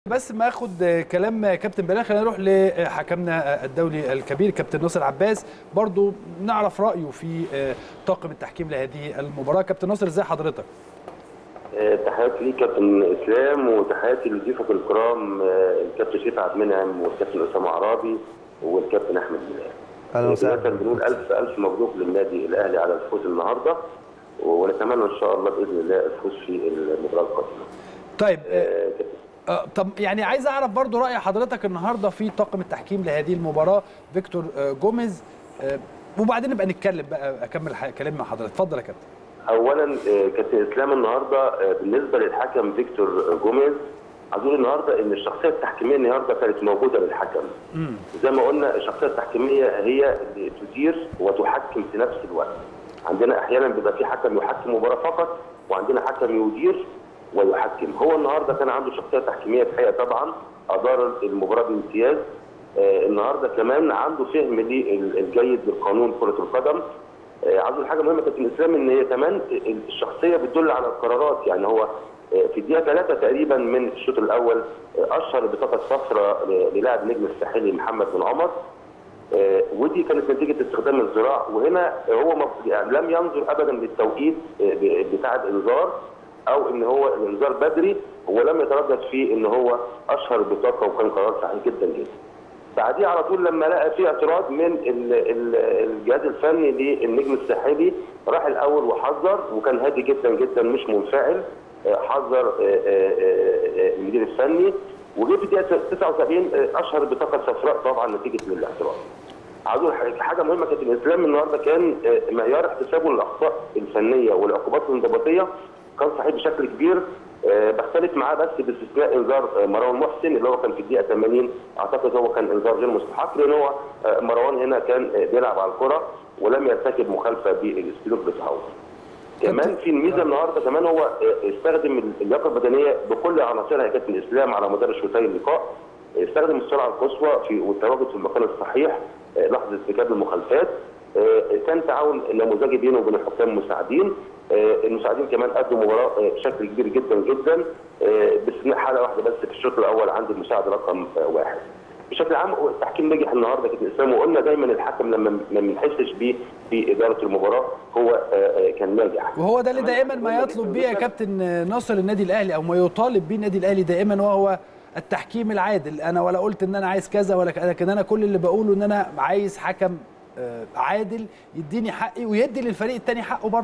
بس ما اخد كلام كابتن بلال خلينا نروح لحكمنا الدولي الكبير كابتن ناصر عباس برضو نعرف رايه في طاقم التحكيم لهذه المباراه كابتن ناصر ازاي حضرتك تحياتي ليك كابتن اسلام وتحياتي لضيوفك الكرام الكابتن شريف عبد المنعم والكابتن اسامه عرابي والكابتن احمد بلال اهلا وسهلا بنقول الف الف مبروك للنادي الاهلي على الفوز النهارده ونتمنى ان شاء الله باذن الله الفوز في المباراه القادمه. طيب آه طب يعني عايز اعرف برضو راي حضرتك النهارده في طاقم التحكيم لهذه المباراه فيكتور آه جوميز آه وبعدين نبقى نتكلم بقى اكمل كلام مع حضرتك اتفضل يا كابتن اولا كابتن اسلام النهارده بالنسبه للحكم فيكتور جوميز عايز اقول النهارده ان الشخصيه التحكيميه النهارده كانت موجوده للحكم مم. زي ما قلنا الشخصيه التحكيميه هي اللي تدير وتحكم في نفس الوقت عندنا احيانا بيبقى في حكم يحكم مباراه فقط وعندنا حكم يدير ويحكم هو النهارده كان عنده شخصيه تحكيميه الحقيقه طبعا ادار المباراه بامتياز آه النهارده كمان عنده فهم للجيد للقانون كره القدم آه عاوز حاجه مهمه كابتن اسلام ان هي كمان الشخصيه بتدل على القرارات يعني هو آه في الدقيقه ثلاثه تقريبا من الشوط الاول اشهر بطاقه صفراء للاعب نجم الساحلي محمد بن عمر آه ودي كانت نتيجه استخدام الذراع وهنا هو يعني لم ينظر ابدا للتوقيت آه بتاع الانذار او ان هو الانذار بدري هو لم يتردد في ان هو اشهر بطاقه وكان قرار صحيح جدا جدا. بعديه على طول لما لقى في اعتراض من ال ال الجهاز الفني للنجم الساحلي راح الاول وحذر وكان هادي جدا جدا مش منفعل حذر المدير الفني وجه في الدقيقه 79 اشهر بطاقه صفراء طبعا نتيجه للاعتراض. عاوز حاجه مهمه كانت الاسلام النهارده كان معيار احتسابه للاخطاء الفنيه والعقوبات الانضباطيه كان صحيح بشكل كبير أه بختلف معاه بس باستثناء انذار مروان محسن اللي هو كان في الدقيقه 80 اعتقد هو كان انذار غير مستحق لان هو مروان هنا كان بيلعب على الكره ولم يرتكب مخالفه بالسلوك بتاعه. كمان في الميزه النهارده كمان هو استخدم اللياقه البدنيه بكل عناصرها يا كابتن الاسلام على مدار شوطي اللقاء استخدم السرعه القصوى في والتواجد في المكان الصحيح لحظه ارتكاب المخالفات كان تعاون نموذجي بينه وبين الحكام المساعدين المساعدين كمان ادوا مباراه بشكل كبير جدا جدا باستثناء حاله واحده بس في الشوط الاول عند المساعد رقم واحد. بشكل عام التحكيم نجح النهارده كابتن اسلام وقلنا دايما الحكم لما ما بنحسش بيه في اداره المباراه هو كان ناجح. وهو ده اللي دائما ما يطلب بيه يا كابتن ناصر النادي الاهلي او ما يطالب بيه النادي الاهلي دائما وهو التحكيم العادل انا ولا قلت ان انا عايز كذا ولا لكن انا كل اللي بقوله ان انا عايز حكم عادل يديني حقي ويدي للفريق الثاني حقه برضه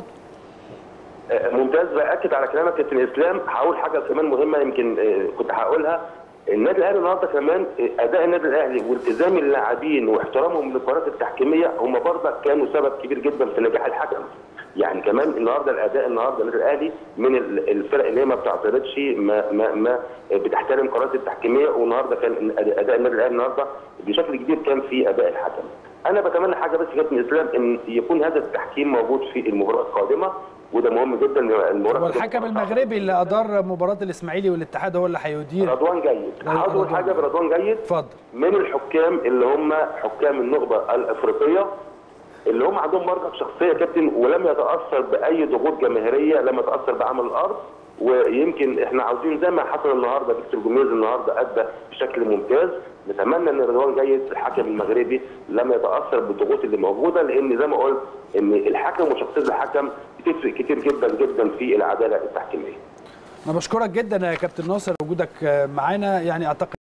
ممتاز باكد على كلامك كابتن اسلام هقول حاجه كمان مهمه يمكن كنت هقولها النادي الاهلي النهارده كمان اداء النادي الاهلي والتزام اللاعبين واحترامهم للقرارات التحكيميه هم برضه كانوا سبب كبير جدا في نجاح الحكم يعني كمان النهارده الاداء النهارده النادي الاهلي من الفرق اللي هي ما بتعترضش ما ما ما بتحترم القرارات التحكيميه والنهارده كان اداء النادي الاهلي النهارده بشكل كبير كان في اداء الحكم انا بتمنى حاجه بس كابتن اسلام ان يكون هذا التحكيم موجود في المباراه القادمه وده مهم جدا المباراه هو الحكم المغربي اللي ادار مباراه الاسماعيلي والاتحاد هو اللي هيدير رضوان جيد هقول حاجه برضوان جيد اتفضل من الحكام اللي هم حكام النخبه الافريقيه اللي هم عندهم مرجع شخصيه كابتن ولم يتاثر باي ضغوط جماهيريه لم يتاثر بعمل الارض ويمكن احنا عاوزين زي ما حصل النهارده فيكتور جوميز النهارده ادى بشكل ممتاز نتمنى ان رضوان جيد الحكم المغربي لم يتاثر بالضغوط اللي موجوده لان زي ما قلت ان الحكم وشخصيه الحكم بتفرق كتير جدا جدا في العداله التحكيميه. انا بشكرك جدا يا كابتن ناصر وجودك معانا يعني اعتقد